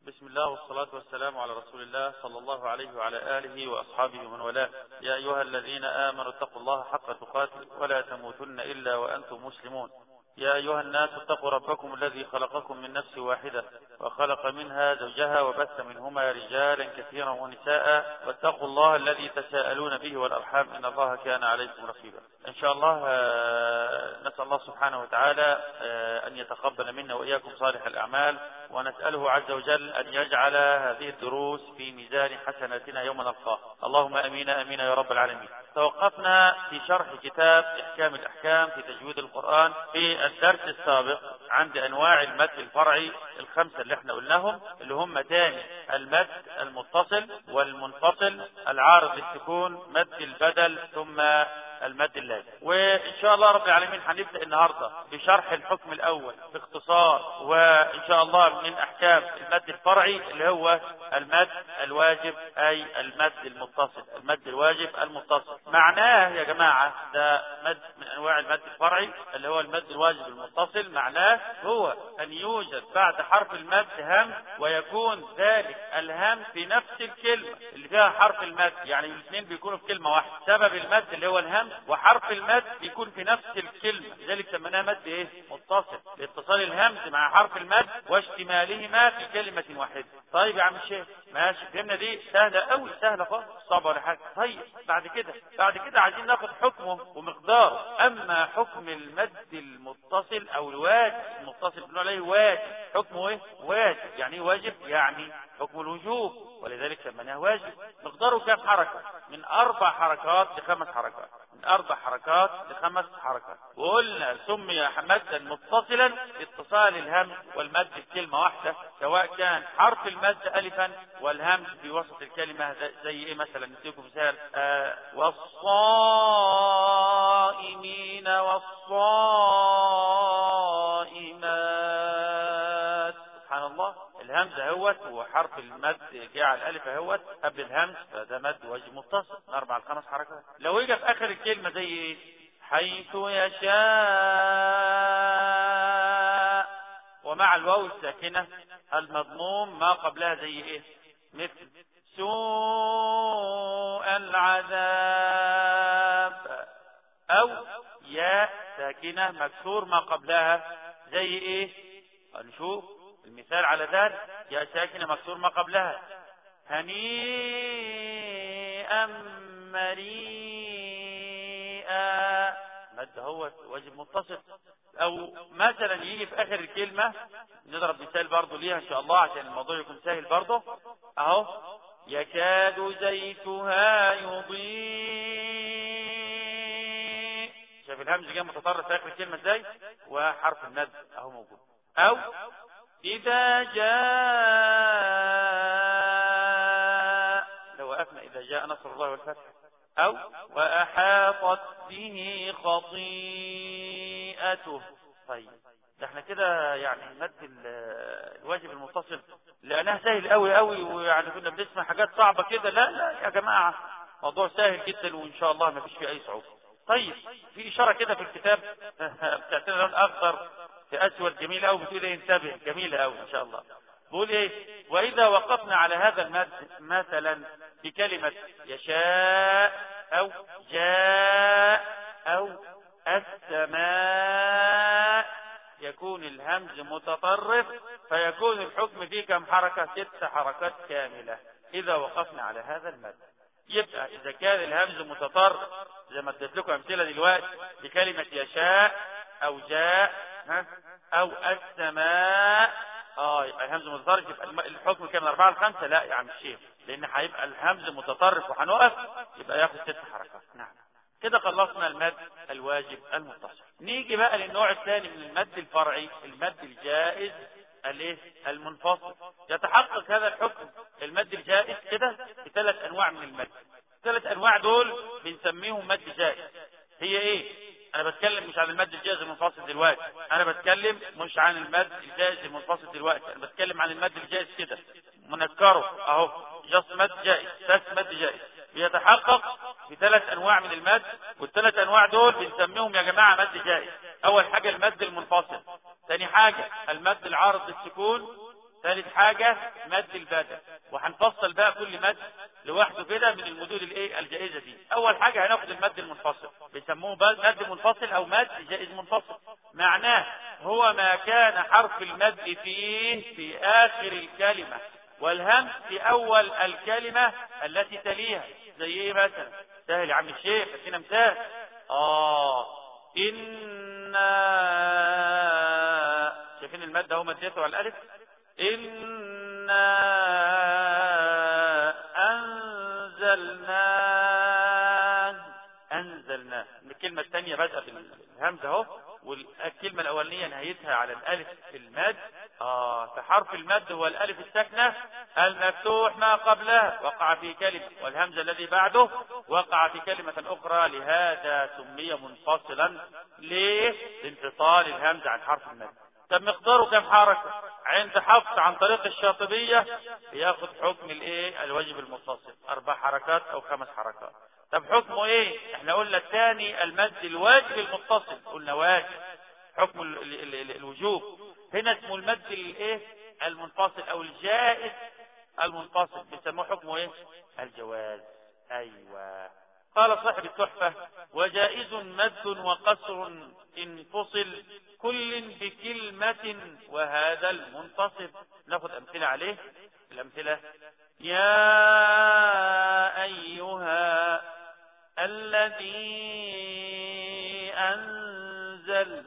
بسم الله والصلاة والسلام على رسول الله صلى الله عليه وعلى آله وأصحابه ومن والاه يا أيها الذين آمنوا اتقوا الله حق تقاته ولا تموتن إلا وأنتم مسلمون يا أيها الناس اتقوا ربكم الذي خلقكم من نفس واحدة وخلق منها زوجها وبث منهما رجالا كثيرا ونساء واتقوا الله الذي تساءلون به والأرحام إن الله كان عليكم رقيبا إن شاء الله نسأل الله سبحانه وتعالى أن يتقبل منا وإياكم صالح الأعمال ونسأله عز وجل أن يجعل هذه الدروس في ميزان حسناتنا يوم نلقاه اللهم أمين أمين يا رب العالمين توقفنا في شرح كتاب إحكام الأحكام في تجويد القرآن في الدرس السابق عند أنواع المد الفرعي الخمسة اللي احنا قلناهم اللي هم تاني المد المتصل والمنفصل العارض للسكون مد البدل ثم المد اللازم وان شاء الله رب العالمين هنبدا النهارده بشرح الحكم الاول باختصار وان شاء الله من احكام المد الفرعي اللي هو المد الواجب اي المد المتصل المد الواجب المتصل معناه يا جماعه ده مد من انواع المد الفرعي اللي هو المد الواجب المتصل معناه هو ان يوجد بعد حرف المد هم ويكون ذلك الهم في نفس الكلمه اللي فيها حرف المد يعني الاثنين بيكونوا في كلمه واحده سبب المد اللي هو الهم وحرف المد يكون في نفس الكلمة لذلك سميناه مد ايه متصل لاتصال الهمز مع حرف المد واشتمالهما في كلمة واحدة طيب يا عم الشيخ ماشي فهمنا دي سهلة قوي سهلة خالص صعبة ولا حاجة طيب بعد كده بعد كده عايزين ناخد حكمه ومقداره اما حكم المد المتصل او الواجب المتصل بنقول عليه واجب حكمه ايه واجب يعني ايه واجب يعني حكم الوجوب ولذلك سميناه واجب مقداره كام حركة من اربع حركات لخمس حركات من اربع حركات لخمس حركات وقلنا سمي مدا متصلا اتصال الهمز والمد في كلمة واحدة سواء كان حرف المد الفا والهمز في وسط الكلمة زي ايه مثلا نديكم مثال آه والصائمين والصائمات سبحان الله الهمز اهوت وحرف المد جاء الالف اهوت قبل الهمز فده مد وجه متصل من اربع لخمس حركات لو اجى في اخر الكلمه زي ايه حيث يشاء ومع الواو الساكنه المضموم ما قبلها زي ايه مثل سوء العذاب او ياء ساكنه مكسور ما قبلها زي ايه هنشوف المثال على ذلك ياء ساكنة مكسور ما قبلها هنيئا مريئا مد هو واجب متصل او مثلا يجي في اخر الكلمة نضرب مثال برضو ليها ان شاء الله عشان الموضوع يكون سهل برضو اهو يكاد زيتها يضيء شايف الهمز جاي متطرف في اخر الكلمة ازاي وحرف المد اهو موجود او إذا جاء لو وقفنا إذا جاء نصر الله والفتح أو وأحاطت به خطيئته طيب ده احنا كده يعني مد الواجب المتصل لأنها سهل قوي قوي ويعني كنا بنسمع حاجات صعبة كده لا لا يا جماعة موضوع سهل جدا وإن شاء الله ما فيش فيه أي صعوبة طيب في إشارة كده في الكتاب بتاعتنا لون أخضر في أسود جميل أوي بتقول إيه انتبه جميلة أوي إن شاء الله بقول إيه وإذا وقفنا على هذا المد مثلا بكلمة يشاء أو جاء أو السماء يكون الهمز متطرف فيكون الحكم فيه كم حركة ست حركات كاملة إذا وقفنا على هذا المد يبقى إذا كان الهمز متطرف زي ما اديت لكم أمثلة دلوقتي بكلمة يشاء أو جاء ها او السماء اه يبقى الهمز متطرف يبقى الحكم كام أربعة لخمسة لا يا عم الشيخ لأن هيبقى الهمز متطرف وهنقف يبقى ياخد ست حركات نعم كده خلصنا المد الواجب المتصل نيجي بقى للنوع الثاني من المد الفرعي المد الجائز الايه المنفصل يتحقق هذا الحكم المد الجائز كده بثلاث انواع من المد الثلاث انواع دول بنسميهم مد جائز هي ايه انا بتكلم مش عن المد الجائز المنفصل دلوقتي انا بتكلم مش عن المد الجائز المنفصل دلوقتي انا بتكلم عن المد الجائز كده منكره اهو جاست مد جائز بس مد جائز بيتحقق بثلاث انواع من المد والثلاث انواع دول بنسميهم يا جماعه مد جائز اول حاجه المد المنفصل ثاني حاجه المد العارض للسكون ثالث حاجة مد البدء وهنفصل بقى كل مد لوحده كده من المدود الايه الجائزة دي اول حاجة هناخد المد المنفصل بيسموه مد منفصل او مد جائز منفصل معناه هو ما كان حرف المد فيه في اخر الكلمة والهمس في اول الكلمة التي تليها زي ايه مثلا سهل يا عم الشيخ ادينا مثال اه إنا شايفين المادة هو مديته على الألف إنا أنزلناه أنزلناه الكلمة الثانية بدأ بالهمزة اهو والكلمة الأولانية نهايتها على الألف في المد آه فحرف المد هو الألف الساكنة المفتوح ما قبله وقع في كلمة والهمزة الذي بعده وقع في كلمة أخرى لهذا سمي منفصلا ليه؟ لانفصال الهمزة عن حرف المد طب مقداره كم حركة عند حفص عن طريق الشاطبية ياخد حكم الايه الواجب المتصل اربع حركات او خمس حركات طب حكمه ايه احنا قلنا الثاني المد الواجب المتصل قلنا واجب حكم ال ال ال الوجوب هنا اسمه المد الايه المنفصل او الجائز المنفصل بيسموه حكمه ايه الجواز ايوه قال صاحب التحفة وجائز مد وقصر انفصل كل بكلمة وهذا المنتصب ناخذ أمثلة عليه الأمثلة يا أيها الذي أنزل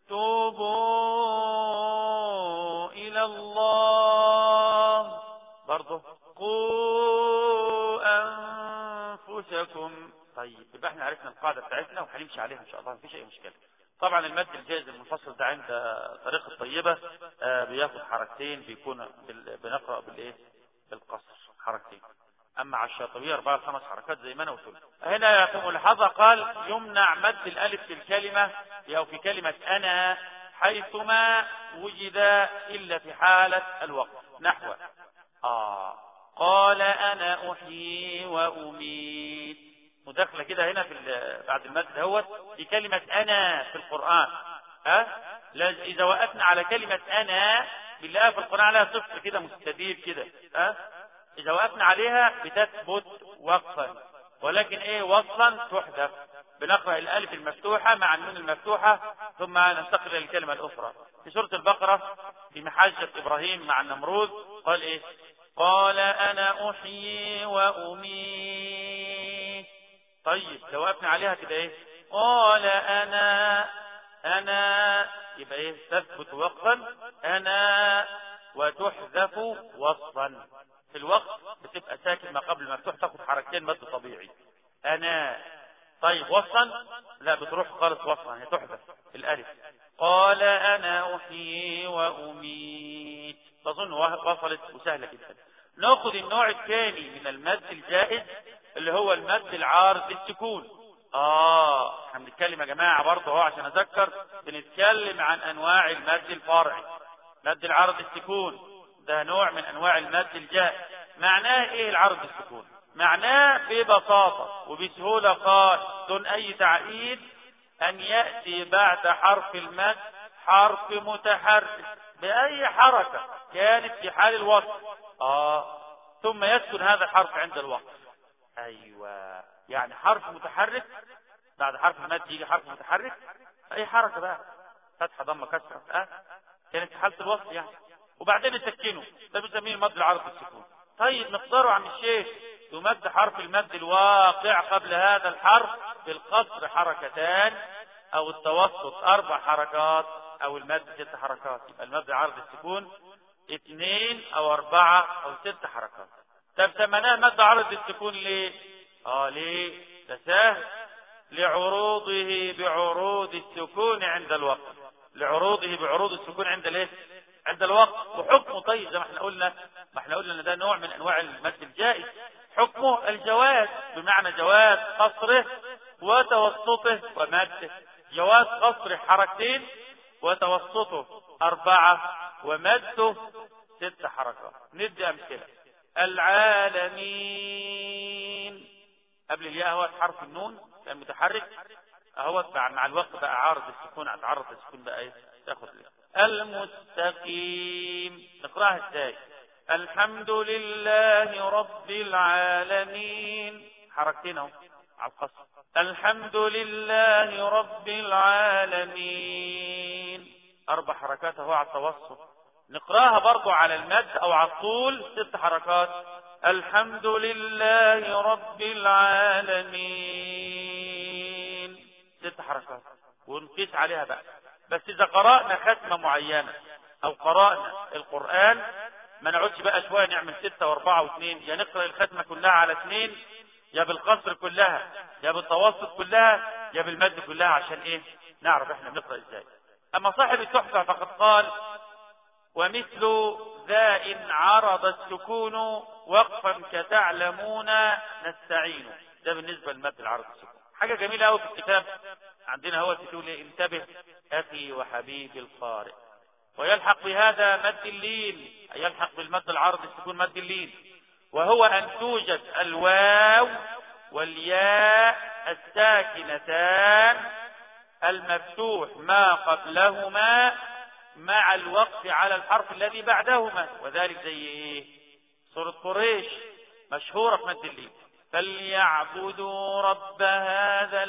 توبوا إلى الله برضه قوا أنفسكم طيب يبقى احنا عرفنا القاعدة بتاعتنا وهنمشي عليها إن شاء الله مفيش أي مشكلة طبعا المد الجائز المنفصل ده عند طريق الطيبة آه بياخد حركتين بيكون بنقرأ بالايه بالقصر حركتين اما على الشاطبية اربعة خمس حركات زي ما انا قلت هنا في ملاحظة قال يمنع مد الالف في الكلمة او في كلمة انا حيثما وجد الا في حالة الوقت نحو آه قال انا احيي واميت مداخله كده هنا في بعد المد دهوت في كلمه انا في القران ها أه؟ اذا وقفنا على كلمه انا بنلاقيها في القران عليها صفر كده مستدير كده ها أه؟ اذا وقفنا عليها بتثبت وقفا ولكن ايه وصلا تحذف بنقرا الالف المفتوحه مع النون المفتوحه ثم ننتقل الى الكلمه الاخرى في سوره البقره في محاجه ابراهيم مع النمرود قال ايه قال انا احيي واميت طيب لو وقفنا عليها كده ايه قال انا انا يبقى ايه تثبت وقفا انا وتحذف وصفا في الوقت بتبقى ساكن ما قبل المفتوح تاخد حركتين مد طبيعي انا طيب وصلا لا بتروح خالص وصلا هي تحذف الالف قال انا احيي واميت تظن وصلت وسهله جدا ناخذ النوع الثاني من المد الجائز اللي هو المد العارض للسكون اه احنا بنتكلم يا جماعه برضه اهو عشان اذكر بنتكلم عن انواع المد الفرعي مد العرض السكون ده نوع من انواع المد الجائز معناه ايه العرض السكون معناه ببساطه وبسهوله قال دون اي تعقيد ان ياتي بعد حرف المد حرف متحرك باي حركه كانت في حال الوصف اه ثم يسكن هذا الحرف عند الوقف ايوه يعني حرف متحرك بعد حرف المد يجي حرف متحرك اي حركه بقى فتحه ضمه كسره اه كانت في حاله الوصف يعني وبعدين يسكنه ده بنسميه المد العرض السكون طيب مقداره عم الشيخ يمد حرف المد الواقع قبل هذا الحرف بالقصر حركتان او التوسط اربع حركات او المد ست حركات يبقى المد عرض السكون اثنين او اربعة او ست حركات طب سمناه مد عرض السكون ليه اه ليه ده سهل لعروضه بعروض السكون عند الوقت لعروضه بعروض السكون عند الايه عند الوقت وحكمه طيب زي ما احنا قلنا ما احنا قلنا ان ده نوع من انواع المد الجائز حكمه الجواز بمعنى جواز قصره وتوسطه ومده جواز قصر حركتين وتوسطه أربعة ومده ست حركات ندي أمثلة العالمين قبل الياء هو حرف النون المتحرك اهو مع الوقت بقى عارض السكون اتعرض السكون بقى ايه تاخد ليه المستقيم نقراها ازاي الحمد لله رب العالمين حركتين اهو على القصر الحمد لله رب العالمين اربع حركات اهو على التوسط نقراها برضو على المد او على الطول ست حركات الحمد لله رب العالمين ست حركات ونقيس عليها بقى بس اذا قرأنا ختمة معينة او قرأنا القرآن ما نقعدش بقى شوية نعمل ستة واربعة واثنين يا نقرأ الختمة كلها على اثنين يا بالقصر كلها يا بالتوسط كلها يا بالمد كلها عشان ايه نعرف احنا بنقرأ ازاي اما صاحب التحفة فقد قال ومثل ذا إن عرض السكون وقفا كتعلمون نستعين ده بالنسبة لمد العرض السكون حاجة جميلة قوي في الكتاب عندنا هو تقول إيه؟ انتبه أخي وحبيبي القارئ ويلحق بهذا مد اللين يلحق بالمد العرض السكون مد اللين وهو أن توجد الواو والياء الساكنتان المفتوح ما قبلهما مع الوقف على الحرف الذي بعدهما وذلك زي ايه سورة قريش مشهورة في مد الليل فليعبدوا رب هذا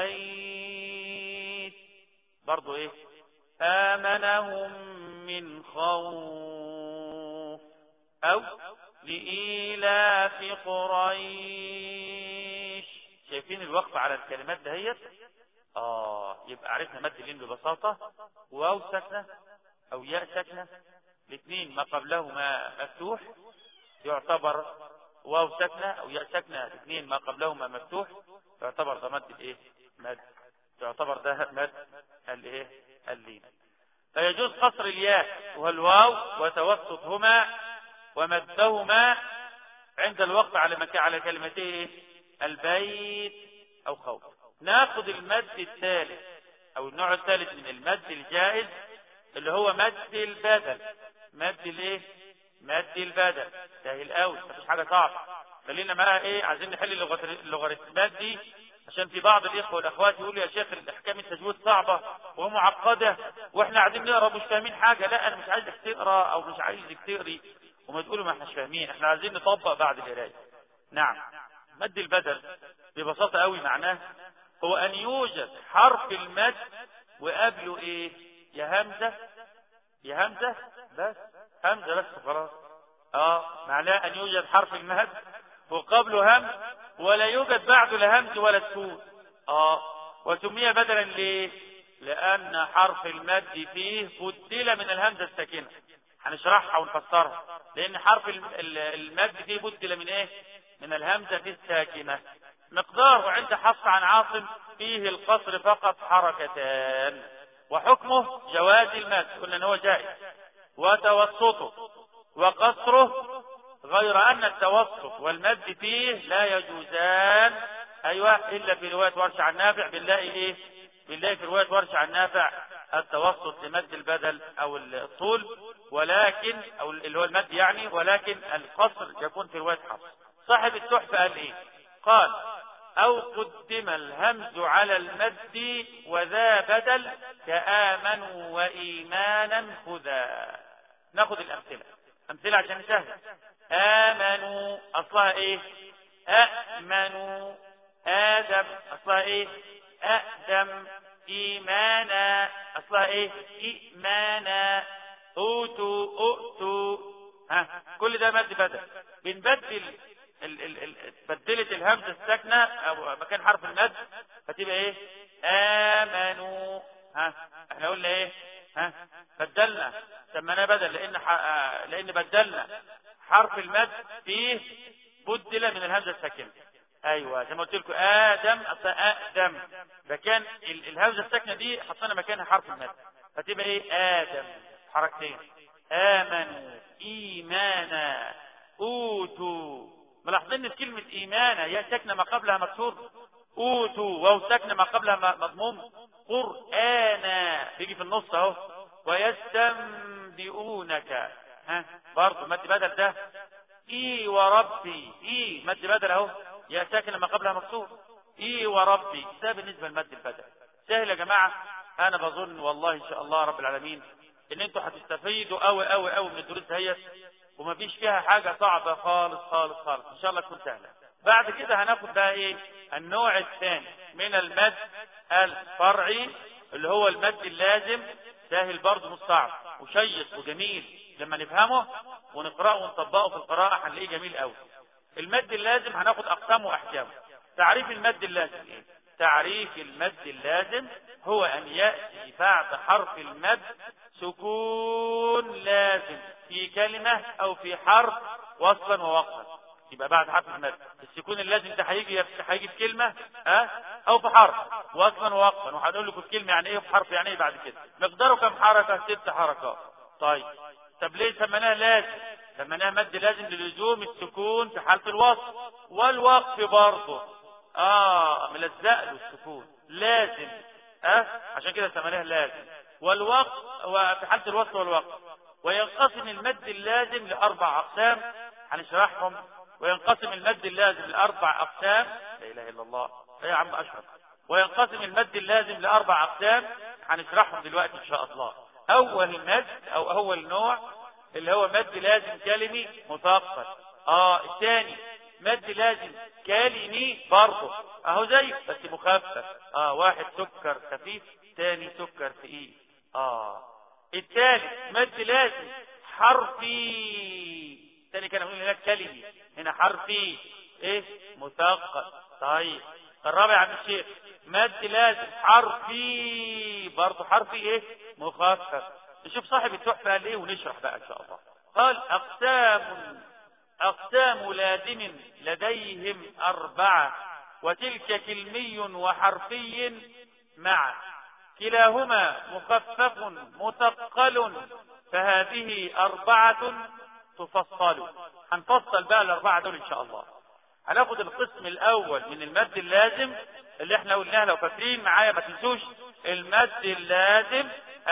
البيت برضو ايه آمنهم من خوف أو لإيلاف قريش شايفين الوقف على الكلمات دهيت آه يبقى عرفنا مد اللين ببساطة واو ساكنة أو ياء ساكنة الاثنين ما قبلهما مفتوح يعتبر واو ساكنة أو ياء ساكنة الاثنين ما قبلهما مفتوح يعتبر ده مد الايه مد يعتبر ده مد الايه اللين فيجوز قصر الياء والواو وتوسطهما ومدهما عند الوقت على مك... على كلمتين البيت أو خوف ناخذ المد الثالث أو النوع الثالث من المد الجائز اللي هو مد البدل مد الايه مد البدل سهل قوي مفيش حاجه صعبه خلينا بقى ايه عايزين نحل اللغه اللوغاريتمات دي عشان في بعض الاخوه والاخوات يقولوا يا شيخ الاحكام التجويد صعبه ومعقده واحنا قاعدين نقرا مش فاهمين حاجه لا انا مش عايزك تقرا او مش عايزك تقري وما تقولوا ما احناش فاهمين احنا عايزين نطبق بعد القرايه نعم مد البدل ببساطه قوي معناه هو ان يوجد حرف المد وقبله ايه يا همزة يا همزة بس همزة بس خلاص اه معناه ان يوجد حرف المد وقبله همز ولا يوجد بعده لا همز ولا سكون اه وسمي بدلا ليه لان حرف المد فيه بدل من الهمزة الساكنة هنشرحها ونفسرها لان حرف المد فيه بدل من ايه من الهمزة الساكنة مقداره عند حفص عن عاصم فيه القصر فقط حركتان وحكمه جواز المد قلنا ان هو جائز وتوسطه وقصره غير ان التوسط والمد فيه لا يجوزان ايوه الا في روايه ورش عن نافع بنلاقي ايه بنلاقي في روايه ورش عن نافع التوسط لمد البدل او الطول ولكن او اللي هو المد يعني ولكن القصر يكون في روايه حفص صاحب التحفه قال ايه قال أو قدم الهمز على المد وذا بدل كآمنوا وإيمانا خذا ناخذ الأمثلة أمثلة عشان سهل آمنوا أصلها إيه أأمنوا آدم أصلها إيه أقدم إيمانا أصلها إيه إيمانا أوتوا أؤتوا ها كل ده مد بدل بنبدل ال ال ال بدلت الهمزة الساكنة أو مكان حرف المد فتبقى إيه آمنوا ها احنا قلنا إيه ها بدلنا سميناه بدل لأن ح... لأن بدلنا حرف المد فيه بدل من الهمزة الساكنة ايوه زي ما قلت لكم ادم اصلا اقدم مكان الهمزه الساكنه دي حطينا مكانها حرف المد فتبقى ايه ادم حركتين امنوا ايمانا اوتوا ملاحظين ان كلمه ايمانا يا ساكنه ما قبلها مكسور اوتوا واو ساكنه ما قبلها مضموم قرانا بيجي في النص اهو ويستنبئونك ها برضه مد بدل ده اي وربي اي مد بدل اهو يا ساكن ما قبلها مكسور اي وربي ده بالنسبه لمد البدل سهل يا جماعه انا بظن والله ان شاء الله رب العالمين ان انتوا هتستفيدوا قوي قوي قوي من الدروس ديت ومفيش فيها حاجة صعبة خالص خالص خالص ان شاء الله تكون سهلة بعد كده هناخد بقى ايه النوع الثاني من المد الفرعي اللي هو المد اللازم سهل برضه مش صعب وشيق وجميل لما نفهمه ونقرأه ونطبقه في القراءة هنلاقيه جميل قوي المد اللازم هناخد أقسامه وأحكامه تعريف المد اللازم إيه؟ تعريف المد اللازم هو أن يأتي بعد حرف المد سكون لازم في كلمة أو في حرف وصلا ووقفا يبقى بعد حرف المد السكون اللازم ده هيجي هيجي في كلمة أه؟ أو في حرف وصلا ووقفا وهنقول لكم الكلمة يعني إيه وفي حرف يعني إيه بعد كده مقداره كم حركة ست حركات طيب طب ليه سميناها لازم سميناها مد لازم للزوم السكون في حالة الوصف والوقف برضه اه ملزق له السكون لازم اه عشان كده سميناها لازم والوقف وفي حالة الوصف والوقف وينقسم المد اللازم لأربع أقسام هنشرحهم وينقسم المد اللازم لأربع أقسام لا إله إلا الله يا عم أشرف وينقسم المد اللازم لأربع أقسام هنشرحهم دلوقتي إن شاء الله أول مد أو أول نوع اللي هو مد لازم كلمي مثقل اه الثاني مد لازم كلمي برضه اهو زي بس مخفف اه واحد سكر خفيف ثاني سكر ثقيل اه الثالث مد لازم حرفي الثاني كان يقول هناك كلمي هنا حرفي ايه مثقل طيب الرابع يا عم الشيخ مد لازم حرفي برضه حرفي ايه مخفف نشوف صاحب التحفة قال ايه ونشرح بقى ان شاء الله قال اقسام اقسام لازم لديهم اربعة وتلك كلمي وحرفي معا كلاهما مخفف مثقل فهذه اربعة تفصل هنفصل بقى الاربعة دول ان شاء الله هناخد القسم الاول من المد اللازم اللي احنا قلناه لو فاكرين معايا ما تنسوش المد اللازم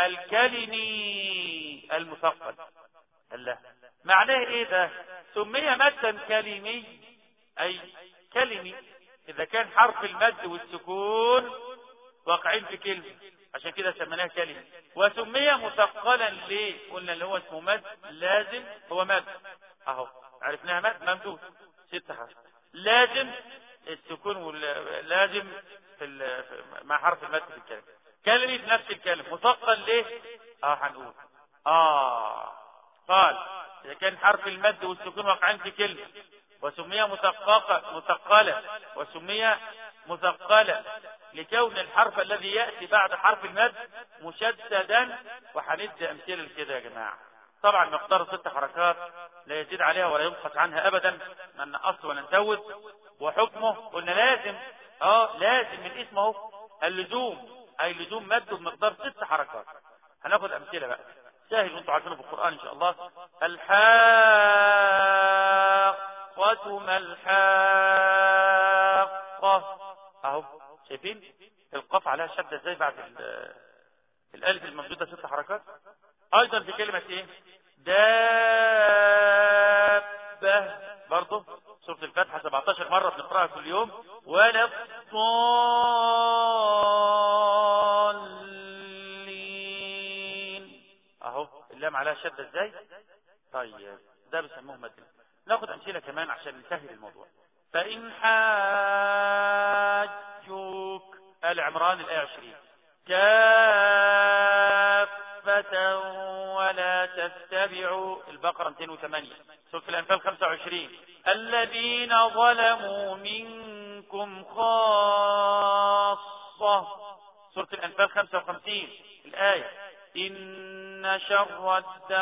الكلمي المثقل الله معناه ايه ده سمي مدا كلمي اي كلمي اذا كان حرف المد والسكون واقعين في كلمة عشان كده سميناه كلمة وسمي مثقلا ليه قلنا اللي هو اسمه مد لازم هو مد اهو عرفناها مد ممدود ست حرف لازم السكون لازم في مع حرف المد في الكلمة كلمة في نفس الكلمة مثقل ليه اه هنقول اه قال اذا كان حرف المد والسكون واقعين في كلمة وسمي مثققة مثقلة وسمي مثقلة لكون الحرف الذي يأتي بعد حرف المد مشددا وهندي أمثلة لكده يا جماعة طبعا مقدار ست حركات لا يزيد عليها ولا ينقص عنها أبدا ما نقص ولا نزود وحكمه قلنا لازم اه لازم من اسمه اللزوم أي لزوم مد بمقدار ست حركات هناخد أمثلة بقى سهل وانتم عارفينه في القرآن إن شاء الله الحاقة ما الحاقة أهو شايفين القاف عليها شدة ازاي بعد الألف الممدودة ست حركات أيضا في كلمة إيه دابة برضه سورة الفاتحة 17 مرة بنقرأها كل يوم ولا الضالين اهو اللام عليها شدة ازاي طيب ده بيسموه مد ناخد امثلة كمان عشان نسهل الموضوع فإن حاجوك آل عمران الآية 20 كافة ولا تتبعوا البقرة 208 سورة الأنفال 25 الذين ظلموا منكم خاصة سورة الأنفال 55 الآية إن شر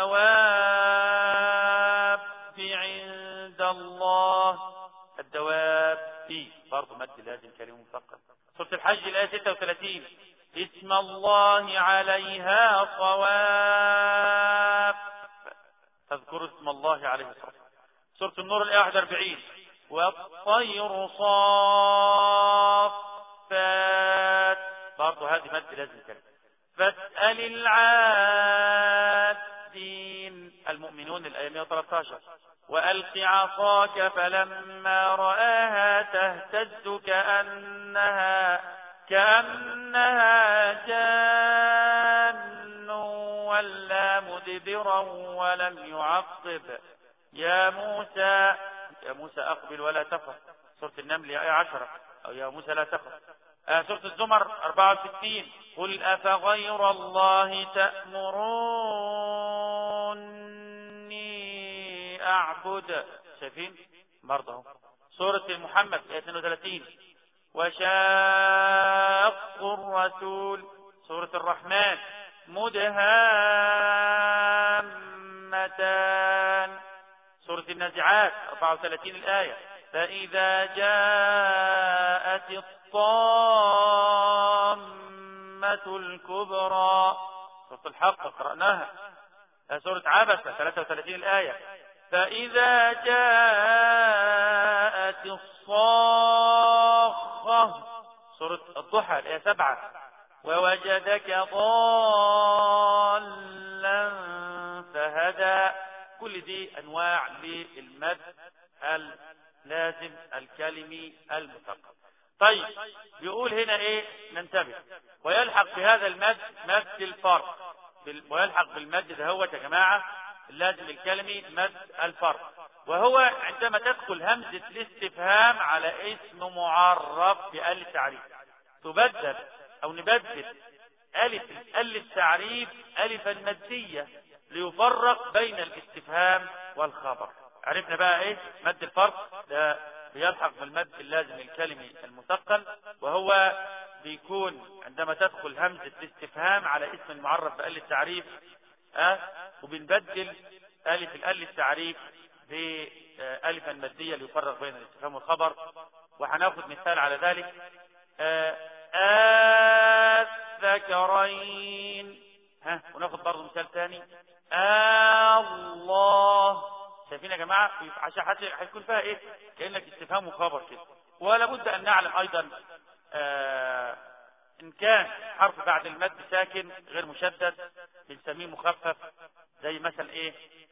الدواب عند الله الدواب في برضه مد لازم كلمة مثقل سورة الحج الآية 36 اسم الله عليها صواب تذكر اسم الله عليه الصلاة سورة النور الآية 41 والطير صافات برضه هذه مد لازم كلمة فاسأل العادين المؤمنون الآية 113 وألق عصاك فلما رآها تهتز كأنها كأنها جان ولا خيرا ولم يعقب يا موسى يا موسى أقبل ولا تخف سورة النمل آية عشرة أو يا موسى لا تخف آه سورة الزمر 64 قل أفغير الله تأمروني أعبد شايفين برضه سورة محمد آية 32 وشاق الرسول سورة الرحمن مدهامتان سورة النازعات 34 الآية فإذا جاءت الطامة الكبرى سورة الحق قرأناها سورة عبسة 33 الآية فإذا جاءت الصاخة سورة الضحى الآية 7 ووجدك ضالا فهدى كل دي أنواع للمد اللازم الكلمي المثقل طيب بيقول هنا ايه ننتبه ويلحق بهذا المد مد الفرق ويلحق بالمد ده هو يا جماعة اللازم الكلمي مد الفرق وهو عندما تدخل همزة الاستفهام على اسم معرف بآل التعريف تبدل او نبدل الف ال التعريف الفا مادية ليفرق بين الاستفهام والخبر عرفنا بقى ايه مد الفرق ده بيلحق بالمد اللازم الكلمي المثقل وهو بيكون عندما تدخل همزة الاستفهام على اسم المعرف بآل التعريف أه وبنبدل ألف الأل التعريف بألفا مادية ليفرق بين الاستفهام والخبر وهناخد مثال على ذلك الذكرين ها وناخد برضه مثال ثاني الله شايفين يا جماعة عشان هيكون فيها ايه كأنك استفهام وخبر كده ولا بد ان نعلم ايضا آه ان كان حرف بعد المد ساكن غير مشدد بنسميه مخفف زي مثلا ايه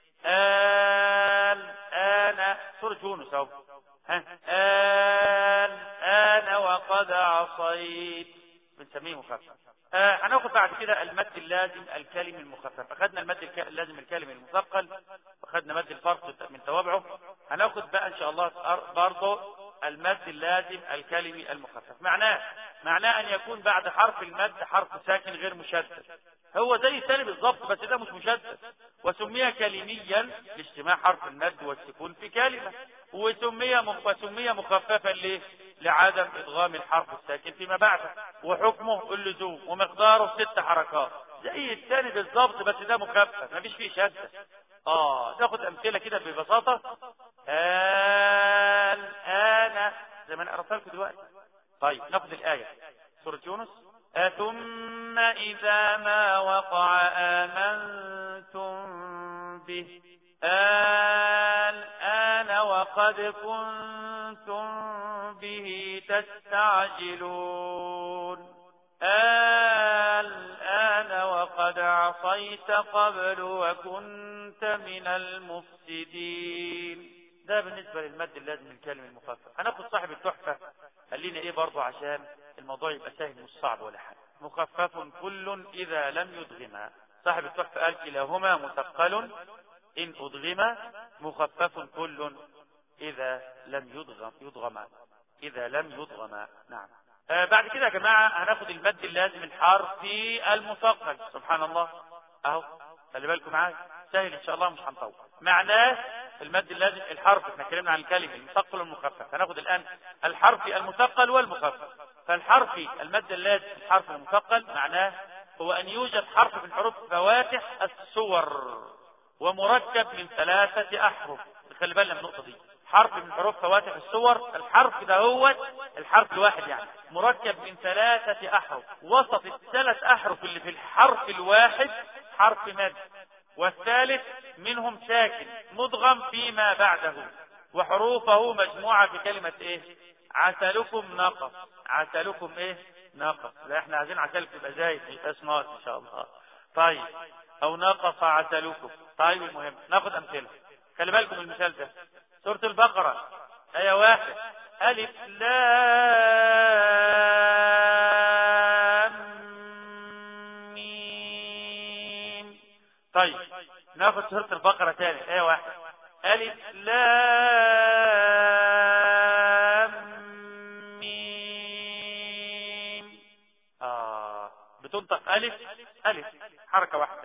آل انا سورة يونس اهو ها آل انا وقد عصيت بنسميه مخفف آه هناخد بعد كده المد اللازم الكلمي المخفف اخذنا المد اللازم الكلمي المثقل واخذنا مد الفرق من توابعه هناخد بقى ان شاء الله برضه المد اللازم الكلمي المخفف معناه معناه ان يكون بعد حرف المد حرف ساكن غير مشدد هو زي الثاني بالظبط بس ده مش مشدد وسمي كلميا لاجتماع حرف المد والسكون في كلمه وسمي وسمي مخففا ليه لعدم ادغام الحرف الساكن فيما بعده وحكمه اللزوم ومقداره ست حركات زي الثاني بالظبط بس ده مخفف مفيش فيه شده اه ناخد امثله كده ببساطه الان زي ما انا قرأت لكم دلوقتي طيب ناخد الايه سوره يونس ثم اذا ما وقع امنتم به الان وقد كنتم به تستعجلون الآن وقد عصيت قبل وكنت من المفسدين ده بالنسبة للمد اللازم الكلمة المخفف هناخد صاحب التحفة قال لنا ايه برضو عشان الموضوع يبقى سهل مش صعب ولا حاجة مخفف كل اذا لم يدغما صاحب التحفة قال كلاهما مثقل ان ادغما مخفف كل اذا لم يدغم يدغما اذا لم يدغما نعم آه بعد كده يا جماعة هناخد المد اللازم الحرفي المثقل سبحان الله اهو خلي بالكم معايا سهل ان شاء الله مش هنطول معناه المد اللازم الحرف احنا اتكلمنا عن الكلمة المثقل والمخفف هناخد الان الحرفي المثقل والمخفف فالحرفي المد اللازم الحرف المثقل معناه هو ان يوجد حرف من حروف فواتح السور ومركب من ثلاثة احرف خلي بالنا من النقطة دي حرف من حروف فواتح السور الحرف ده هو الحرف الواحد يعني مركب من ثلاثة أحرف وسط الثلاث أحرف اللي في الحرف الواحد حرف مد والثالث منهم ساكن مدغم فيما بعده وحروفه مجموعة في كلمة ايه عسلكم نقص عسلكم ايه نقص لا احنا عايزين عسلكم يبقى زايد مش ناقص ان شاء الله طيب او نقص عسلكم طيب المهم ناخد امثله خلي بالكم المثال ده سورة البقرة آية واحد ألف لام ميم طيب ناخد سورة البقرة تاني ايه واحد ألف لام ميم آه بتنطق ألف ألف حركة واحدة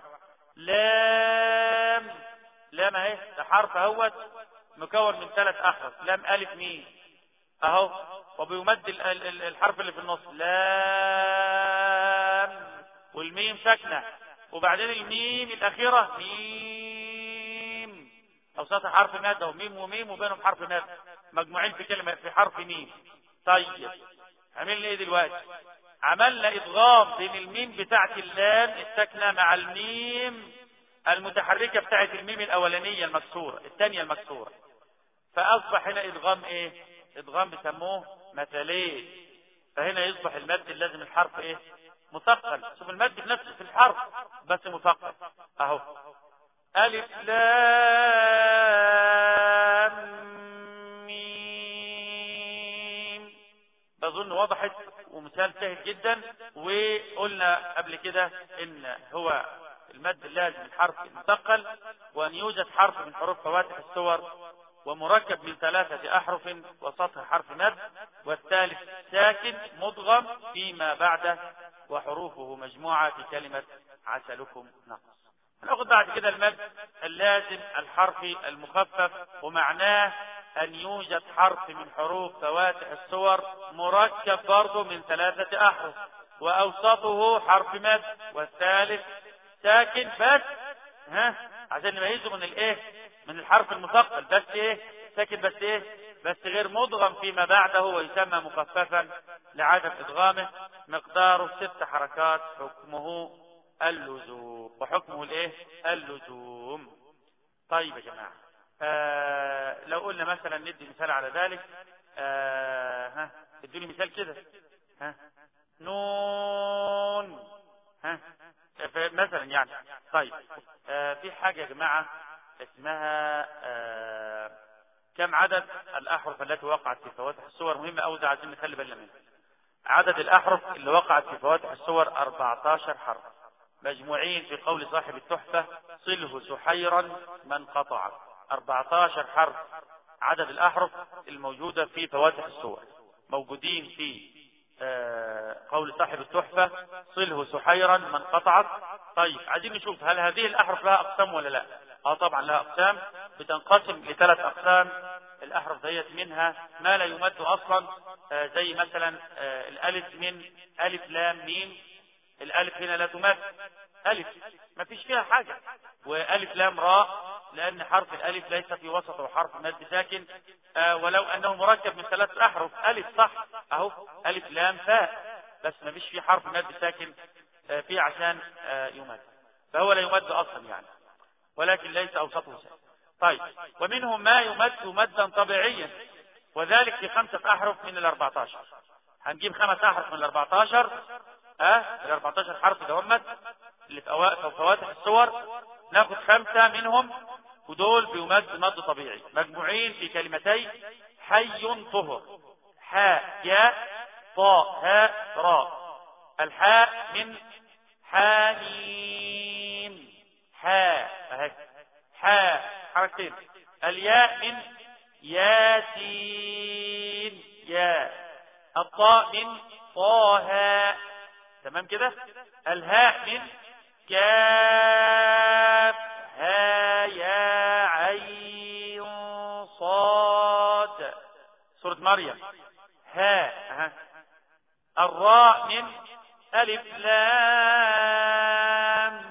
لام لام اهي ده حرف اهوت مكون من ثلاث أحرف لام ألف ميم أهو وبيمد ال- ال- ال- الحرف اللي في النص لام والميم ساكنة وبعدين الميم الأخيرة ميم أوسطها حرف مادة وميم وميم وبينهم حرف مادة مجموعين في كلمة في حرف ميم طيب عملنا ايه دلوقتي عملنا ادغام بين الميم بتاعت اللام الساكنة مع الميم المتحركة بتاعت الميم الأولانية المكسورة الثانية المكسورة فأصبح هنا إدغام إيه إدغام بيسموه مثلين فهنا يصبح المد اللازم الحرف إيه مثقل شوف المد في نفسه في الحرف بس مثقل أهو ألف لام ميم بظن وضحت ومثال سهل جدا وقلنا قبل كده ان هو المد اللازم الحرف المثقل وان يوجد حرف من حروف فواتح السور ومركب من ثلاثة أحرف وسطها حرف مد والثالث ساكن مضغم فيما بعده وحروفه مجموعة في كلمة عسلكم نقص ناخذ بعد كده المد اللازم الحرفي المخفف ومعناه أن يوجد حرف من حروف فواتح السور مركب برضه من ثلاثة أحرف وأوسطه حرف مد والثالث ساكن بس ها عشان نميزه من الايه من الحرف المثقل بس ايه ساكن بس ايه بس غير مضغم فيما بعده ويسمى مخففا لعدم ادغامه مقداره ست حركات حكمه اللزوم وحكمه الايه اللزوم طيب يا جماعه آه لو قلنا مثلا ندي مثال على ذلك آه ها ادوني مثال كده ها نون ها مثلا يعني طيب آه في حاجة يا جماعة اسمها آه كم عدد الأحرف التي وقعت في فواتح السور مهمة أوي ده عايزين نخلي بالنا منها عدد الأحرف اللي وقعت في فواتح السور 14 حرف مجموعين في قول صاحب التحفة صله سحيرا من قطع 14 حرف عدد الأحرف الموجودة في فواتح السور موجودين في آه قول صاحب التحفة صله سحيرا من قطعت طيب عايزين نشوف هل هذه الأحرف لها أقسام ولا لا اه طبعا لها أقسام بتنقسم لثلاث أقسام الأحرف ديت منها ما لا يمد أصلا آه زي مثلا آه الألف من ألف لام ميم الألف هنا لا تمد ألف ما فيش فيها حاجة وألف لام راء لأن حرف الألف ليس في وسطه حرف مد ساكن آه ولو أنه مركب من ثلاث أحرف ألف صح أهو ألف لام فاء بس ما فيش فيه حرف مد ساكن آه فيه عشان آه يمد فهو لا يمد أصلا يعني ولكن ليس أوسطه ساكن طيب ومنهم ما يمد مدا طبيعيا وذلك في خمسة أحرف من الأربعة عشر هنجيب خمس أحرف من الأربعة عشر ها ال 14 حرف ده هم اللي في أوا- في فواتح الصور ناخد خمسة منهم ودول بيمد مد طبيعي مجموعين في كلمتي حي طهر حاء جاء طاء هاء راء الحاء من حاميم حاء اهي حاء حركتين الياء من ياسين ياء الطاء من طه تمام كده الهاء من كاف ها يا عين صاد سورة مريم ها ها الراء من ألف لام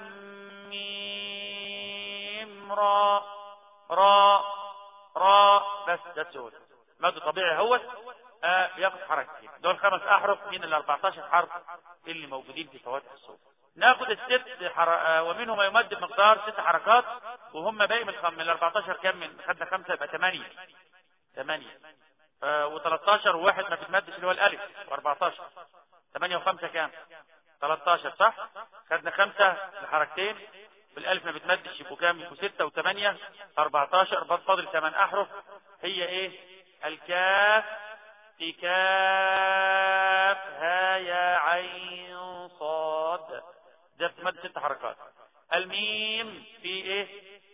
ميم را را را بس ده سهول مد طبيعي هو آه بياخد حركتين دول خمس احرف من ال 14 حرف اللي موجودين في فواتح الصوت ناخد الست حر... آه ومنهم ما يمد بمقدار ست حركات وهم باقي من, خم... من ال 14 كام من خدنا خمسه يبقى 8 8 آه و13 وواحد ما بتمدش اللي هو الالف و14 8 و5 كام 13 صح خدنا خمسه لحركتين بالالف ما بتمدش يبقوا كام يبقوا 6 و8 14 بس فاضل 8 احرف هي ايه الكاف في كاف ها يا عين صاد ده بتمد ست حركات الميم في ايه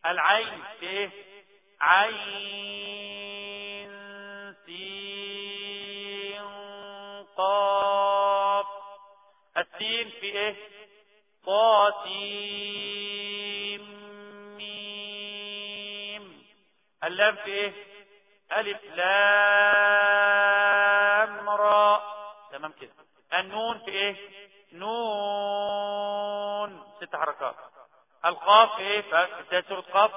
العين في ايه عين سين قاف السين في ايه طاسيم ميم اللام في ايه الف لام را تمام كده النون في ايه نون ست حركات القاف في ايه في سورة قاف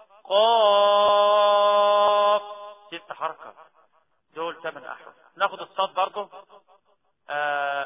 قاف ست حركات دول ثمان احرف ناخد الصاد برضه آه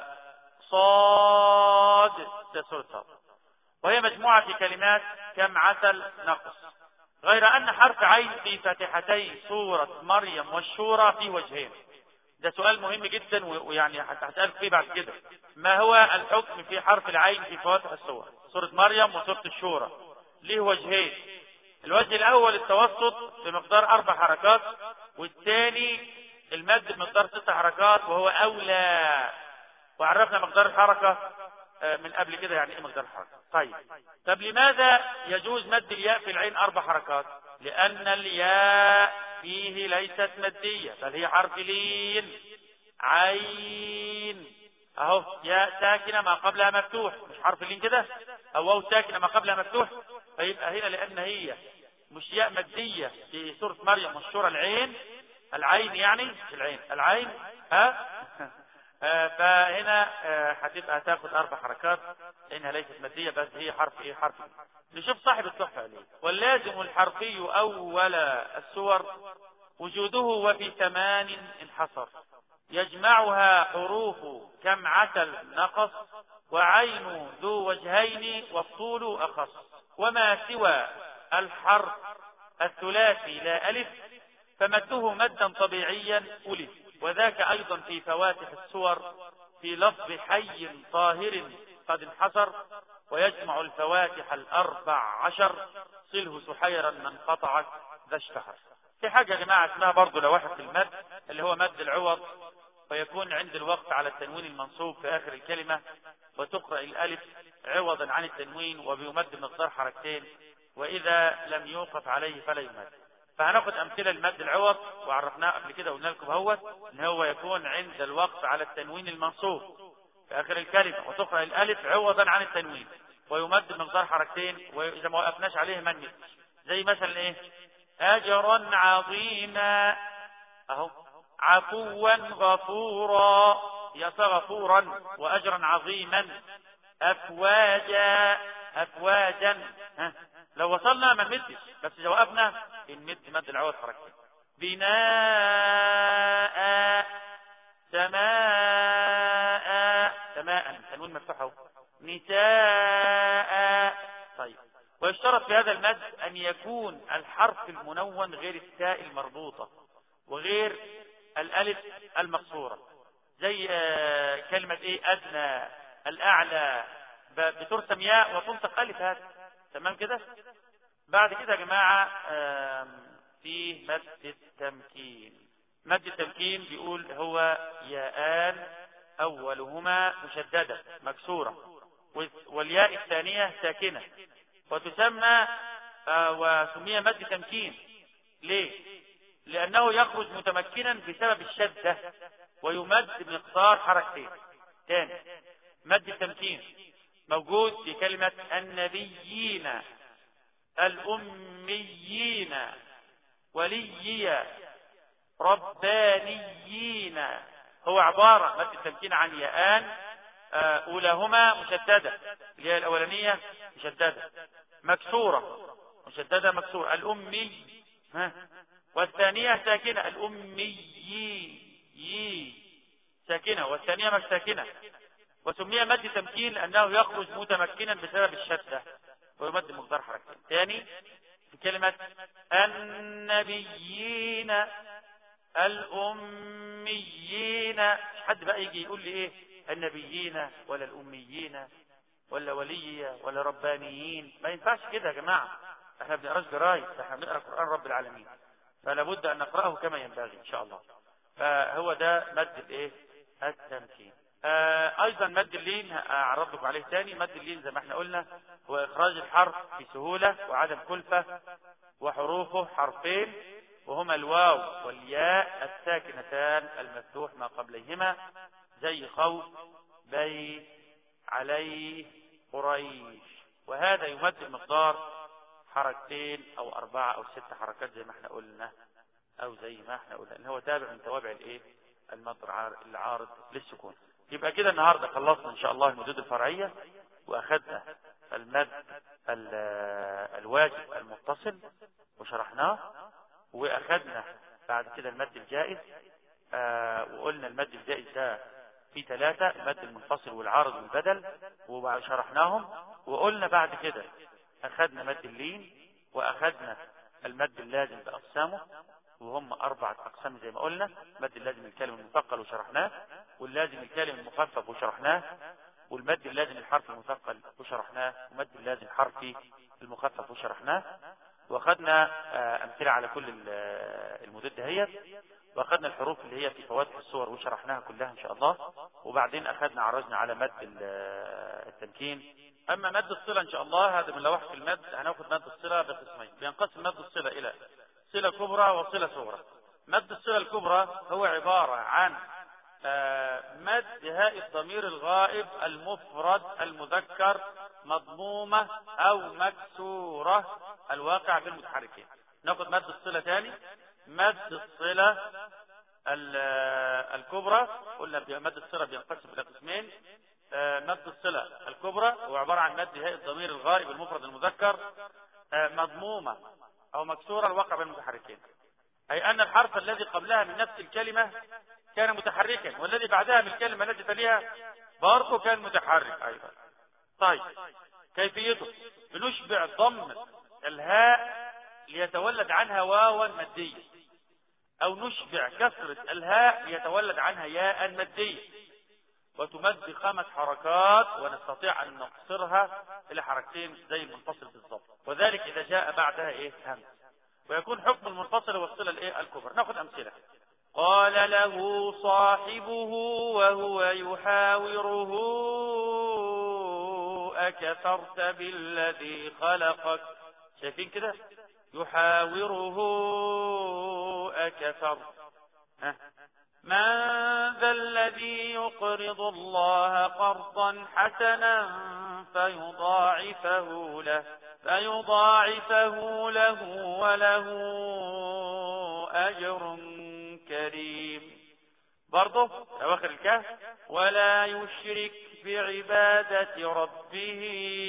صاد ده سورة صاد وهي مجموعة في كلمات كم عسل نقص غير أن حرف عين في فاتحتي سورة مريم والشورى في وجهين ده سؤال مهم جدا ويعني هسألك فيه بعد كده ما هو الحكم في حرف العين في فواتح السور سورة مريم وسورة الشورى ليه وجهين الوجه الأول التوسط بمقدار أربع حركات والثاني المد بمقدار ست حركات وهو أولى وعرفنا مقدار الحركة من قبل كده يعني ايه مقدار الحركة طيب طب لماذا يجوز مد الياء في العين أربع حركات لأن الياء فيه ليست مادية بل هي حرف لين عين اهو ياء ساكنة ما قبلها مفتوح مش حرف لين كده او واو ساكنة ما قبلها مفتوح فيبقى هنا لأن هي مش ياء مادية في سورة مريم مشهورة العين العين يعني مش العين العين ها آه فهنا آه هتبقى تاخد اربع حركات لانها ليست ماديه بس هي حرف ايه حرف نشوف صاحب التحفه عليه واللازم الحرفي اول السور وجوده وفي ثمان انحصر يجمعها حروف كم عسل نقص وعين ذو وجهين والطول اخص وما سوى الحرف الثلاثي لا الف فمده مدا طبيعيا الف وذاك أيضا في فواتح السور في لفظ حي طاهر قد انحصر ويجمع الفواتح الأربع عشر صله سحيرا من قطعت ذا اشتهر في حاجة يا جماعة اسمها برضه لوحة المد اللي هو مد العوض ويكون عند الوقت على التنوين المنصوب في آخر الكلمة وتقرأ الألف عوضا عن التنوين وبيمد مقدار حركتين وإذا لم يوقف عليه فلا يمد فهناخد امثله لمد العوض وعرفناه قبل كده قلنا لكم اهوت ان هو يكون عند الوقف على التنوين المنصوب في اخر الكلمه وتقرا الالف عوضا عن التنوين ويمد بمقدار حركتين واذا ما وقفناش عليه من زي مثلا ايه اجرا عظيما اهو عفوا غفورا يا غفورا واجرا عظيما افواجا افواجا ها لو وصلنا ما نمدش بس اذا وقفنا نمد مد العوض حركتين بناء سماء سماء تنوين مفتوح اهو نساء طيب ويشترط في هذا المد ان يكون الحرف المنون غير التاء المربوطه وغير الالف المقصوره زي كلمه ايه ادنى الاعلى بترسم ياء وتنطق الف هذا تمام كده بعد كده يا جماعة في مد التمكين مد التمكين بيقول هو ياءان أولهما مشددة مكسورة والياء الثانية ساكنة وتسمى وسمي مد تمكين ليه؟ لأنه يخرج متمكنا بسبب الشدة ويمد بمقدار حركتين ثاني مد التمكين موجود في كلمة النبيين الأميين وليي ربانيين هو عبارة مد التمكين عن ياءان أولاهما مشددة اللي هي الأولانية مشددة مكسورة مشددة مكسورة الأمي ها والثانية ساكنة الأمي ساكنة والثانية مش ساكنة وسمي مد تمكين لأنه يخرج متمكنا بسبب الشدة ويمد مقدار حركتين ثاني في كلمة النبيين الأميين مش حد بقى يجي يقول لي إيه النبيين ولا الأميين ولا ولي ولا ربانيين ما ينفعش كده يا جماعة احنا بنقراش جرايد احنا بنقرا قرآن رب العالمين فلا بد أن نقرأه كما ينبغي إن شاء الله فهو ده مد الإيه التمكين آه ايضا مد اللين اعرض لكم عليه تاني مد اللين زي ما احنا قلنا هو اخراج الحرف بسهولة وعدم كلفة وحروفه حرفين وهما الواو والياء الساكنتان المفتوح ما قبليهما زي خوف بي عليه قريش وهذا يمد المقدار حركتين او اربعة او ست حركات زي ما احنا قلنا او زي ما احنا قلنا ان هو تابع من توابع الايه المد العارض للسكون يبقى كده النهاردة خلصنا ان شاء الله المدود الفرعية واخدنا المد الواجب المتصل وشرحناه واخدنا بعد كده المد الجائز آه وقلنا المد الجائز ده في ثلاثة المد المنفصل والعارض والبدل وشرحناهم وقلنا بعد كده اخدنا مد اللين واخدنا المد اللازم باقسامه وهم أربعة أقسام زي ما قلنا مد اللازم الكلم المثقل وشرحناه واللازم الكلم المخفف وشرحناه والمد اللازم الحرف المثقل وشرحناه ومد اللازم الحرفي المخفف وشرحناه واخدنا أمثلة على كل المدد دهيت واخدنا الحروف اللي هي في فواتح الصور وشرحناها كلها ان شاء الله وبعدين اخدنا عرجنا على مد التمكين اما مد الصلة ان شاء الله هذا من لوحة المد هناخد مد الصلة بقسمين بينقسم مد الصلة الى صلة كبرى وصلة صغرى مد الصلة الكبرى هو عبارة عن مد هاء الضمير الغائب المفرد المذكر مضمومة او مكسورة الواقع بالمتحركين ناخد مد الصلة تاني مد الصلة الكبرى قلنا مد الصلة بينقسم الى قسمين مد الصلة الكبرى هو عبارة عن مد هاء الضمير الغائب المفرد المذكر مضمومة او مكسورة الواقع بالمتحركين اي ان الحرف الذي قبلها من نفس الكلمة كان متحركا والذي بعدها من الكلمة التي تليها برضه كان متحرك ايضا طيب كيفيته بنشبع ضم الهاء ليتولد عنها واوا مادية او نشبع كسرة الهاء ليتولد عنها ياء مادية وتمد خمس حركات ونستطيع ان نقصرها الى حركتين زي المنفصل بالضبط وذلك اذا جاء بعدها ايه همز ويكون حكم المنفصل والصله الايه الكبرى ناخذ امثله قال له صاحبه وهو يحاوره اكفرت بالذي خلقك شايفين كده يحاوره اكفرت ها من ذا الذي يقرض الله قرضا حسنا فيضاعفه له فيضاعفه له وله أجر كريم برضه أواخر الكهف ولا يشرك بعبادة ربه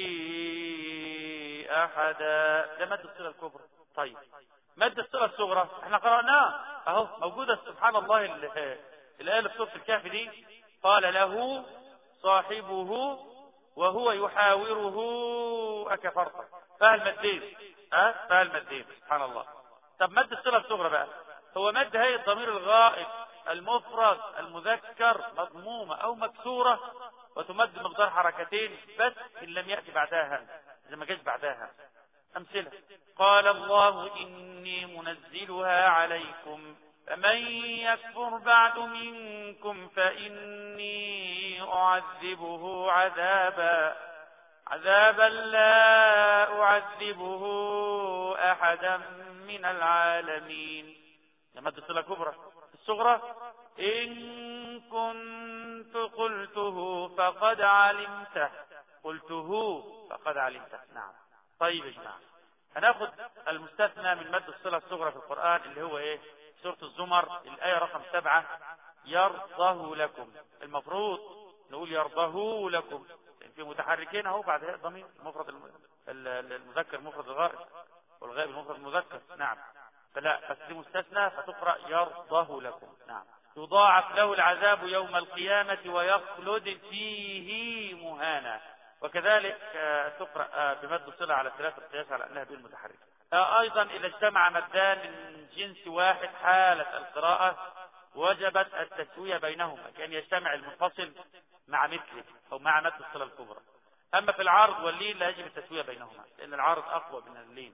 أحدا ده مد الصلة الكبرى طيب مد الصلة الصغرى احنا قرأناه اهو موجودة سبحان الله الآية في سورة الكهف دي قال له صاحبه وهو يحاوره أكفرت فهل مدين ها أه؟ فهل مدين سبحان الله طب مد الصلة الصغرى بقى هو مد هي الضمير الغائب المفرد المذكر مضمومة أو مكسورة وتمد مقدار حركتين بس إن لم يأتي بعدها همز إذا ما جاش بعدها همز أمثلة قال الله إني منزلها عليكم فمن يكفر بعد منكم فإني أعذبه عذابا عذابا لا أعذبه أحدا من العالمين لما صلة كبرى الصغرى إن كنت قلته فقد علمته قلته فقد علمته نعم طيب يا جماعه هناخد المستثنى من مد الصلة الصغرى في القرآن اللي هو ايه سورة الزمر الآية رقم سبعة يرضه لكم المفروض نقول يرضه لكم في متحركين اهو بعد هي الضمير المفرد المذكر مفرد الغائب والغائب المفرد المذكر نعم فلا بس دي مستثنى فتقرأ يرضه لكم نعم يضاعف له العذاب يوم القيامة ويخلد فيه مهانا وكذلك تقرأ بمد الصلة على ثلاثة القياس على أنها بين متحركة أيضا إذا اجتمع مدان من جنس واحد حالة القراءة وجبت التسوية بينهما كأن يجتمع المنفصل مع مثله أو مع مد الصلة الكبرى أما في العارض واللين لا يجب التسوية بينهما لأن العارض أقوى من اللين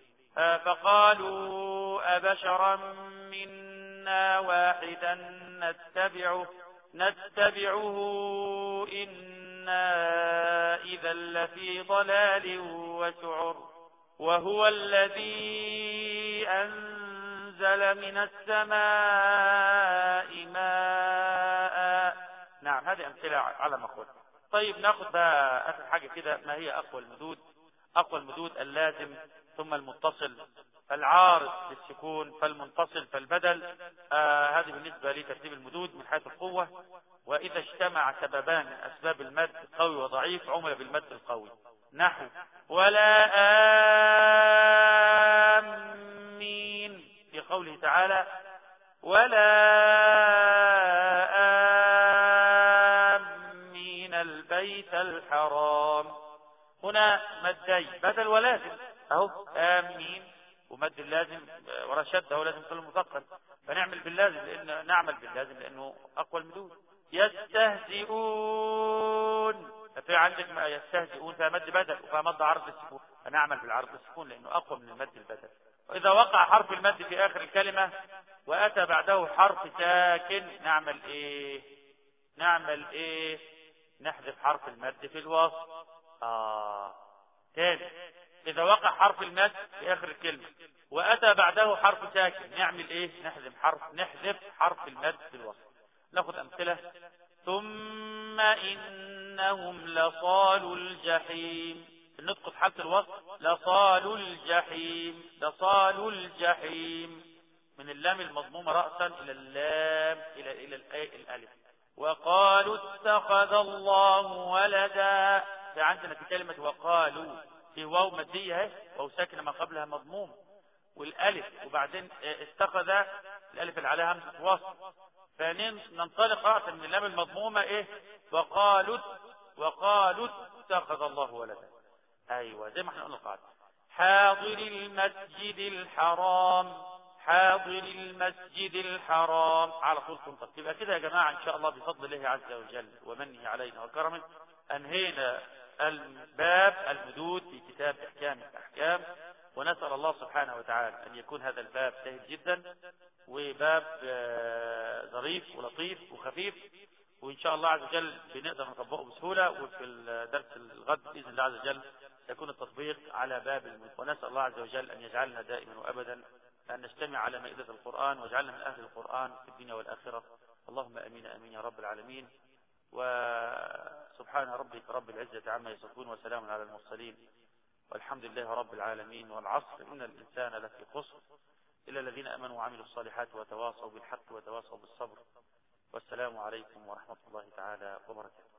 فقالوا أبشرا منا واحدا نتبعه نتبعه إنا إذا لفي ضلال وسعر وهو الذي أنزل من السماء ماء نعم هذه أمثلة على ما قلت طيب ناخذ بقى آخر حاجة كده ما هي أقوى المدود أقوى المدود اللازم ثم المتصل العارض للسكون فالمنتصل فالبدل آه هذه بالنسبة لترتيب المدود من حيث القوة وإذا اجتمع سببان من أسباب المد قوي وضعيف عمل بالمد القوي نحو ولا آمين في قوله تعالى ولا آمين البيت الحرام هنا مدي بدل ولازم أهو آمين ومد اللازم ورا شده لازم كله مثقل فنعمل باللازم لأن نعمل باللازم لأنه أقوى المدود يستهزئون في عندك ما يستهزئون فيها مد بدل وفيها مد عرض السكون فنعمل بالعرض السكون لأنه أقوى من المد البدل وإذا وقع حرف المد في آخر الكلمة وأتى بعده حرف ساكن نعمل إيه نعمل إيه نحذف حرف المد في الوسط آه تاني إذا وقع حرف المد في آخر الكلمة وأتى بعده حرف ساكن نعمل إيه نحذف حرف نحذف حرف المد في الوسط ناخذ أمثلة ثم إنهم لصالوا الجحيم النطق في حالة الوصف لصالوا الجحيم لصالوا الجحيم من اللام المضمومة رأسا إلى اللام إلى إلى الألف وقالوا اتخذ الله ولدا في عندنا في كلمة وقالوا في واو مادية اهي واو ساكنة ما قبلها مضموم والالف وبعدين اتخذ الالف اللي عليها همزة وصل فننطلق رأسا من اللام المضمومة ايه وقالوا وقالوا اتخذ الله ولدا ايوه زي ما احنا قلنا القاعدة حاضر المسجد الحرام حاضر المسجد الحرام على طول تنطق يبقى كده يا جماعة ان شاء الله بفضل الله عز وجل ومنه علينا وكرمه انهينا الباب المدود في كتاب احكام الاحكام ونسأل الله سبحانه وتعالى أن يكون هذا الباب سهل جدا وباب ظريف ولطيف وخفيف وإن شاء الله عز وجل بنقدر نطبقه بسهولة وفي الدرس الغد بإذن الله عز وجل يكون التطبيق على باب المد ونسأل الله عز وجل أن يجعلنا دائما وأبدا أن نجتمع على مائدة القرآن واجعلنا من أهل القرآن في الدنيا والآخرة اللهم أمين أمين يا رب العالمين وسبحان ربك رب العزة عما يصفون وسلام على المرسلين والحمد لله رب العالمين والعصر إن الإنسان لفي خسر إلا الذين أمنوا وعملوا الصالحات وتواصوا بالحق وتواصوا بالصبر والسلام عليكم ورحمة الله تعالى وبركاته